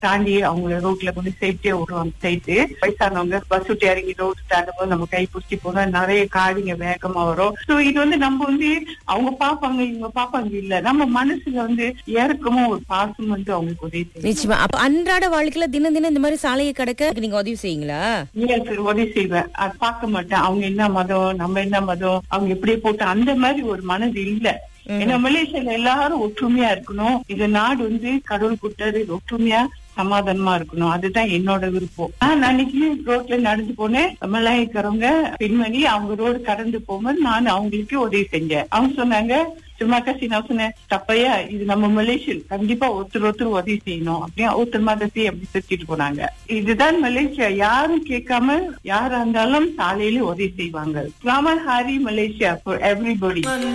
தாண்டி அவங்கள ரோட்ல கொண்டு சேஃப்டியா விடுவாங்க சைட்டு வயசானவங்க பஸ் விட்டு இறங்கி ரோடு தாண்டும் போது நம்ம கை பிடிச்சி போனா நிறைய காடிங்க வேகமா வரும் சோ இது வந்து நம்ம வந்து அவங்க பாப்பாங்க இவங்க பாப்பாங்க இல்ல நம்ம மனசுல வந்து இறக்கமும் ஒரு பாசம் வந்து அவங்களுக்கு உதவி செய்யும் நிச்சயமா அப்ப அன்றாட வாழ்க்கையில தினம் தினம் இந்த மாதிரி சாலையை கடக்க நீங்க உதவி செய்யுங்களா Yes, sir, உதவி செய்வேன் அது பார்க்க மாட்டேன் அவங்க என்ன மதம் நம்ம என்ன மதம் அவங்க எப்படி போட்டு அந்த மாதிரி ஒரு மனது இல்ல ஏன்னா மலேசியால எல்லாரும் ஒற்றுமையா இருக்கணும் இந்த நாடு வந்து கடவுள் கொடுத்தது ஒற்றுமையா சமாதானமா இருக்கணும் அதுதான் என்னோட விருப்பம் நான் அன்னைக்கு ரோட்ல நடந்து போனேன் மலாய்க்காரவங்க பெண்மணி அவங்க ரோடு கடந்து போகும்போது நான் அவங்களுக்கு உதவி செஞ்சேன் அவங்க சொன்னாங்க சும்மா கசி நான் சொன்னேன் தப்பையா இது நம்ம மலேசியல் கண்டிப்பா ஒருத்தர் ஒருத்தர் உதவி செய்யணும் அப்படியே ஒருத்தர் மாதிரி அப்படி சுத்திட்டு போனாங்க இதுதான் மலேசியா யாரும் கேட்காம யாரா இருந்தாலும் சாலையில உதவி செய்வாங்க கிராம ஹாரி மலேசியா ஃபார் எவ்ரிபடி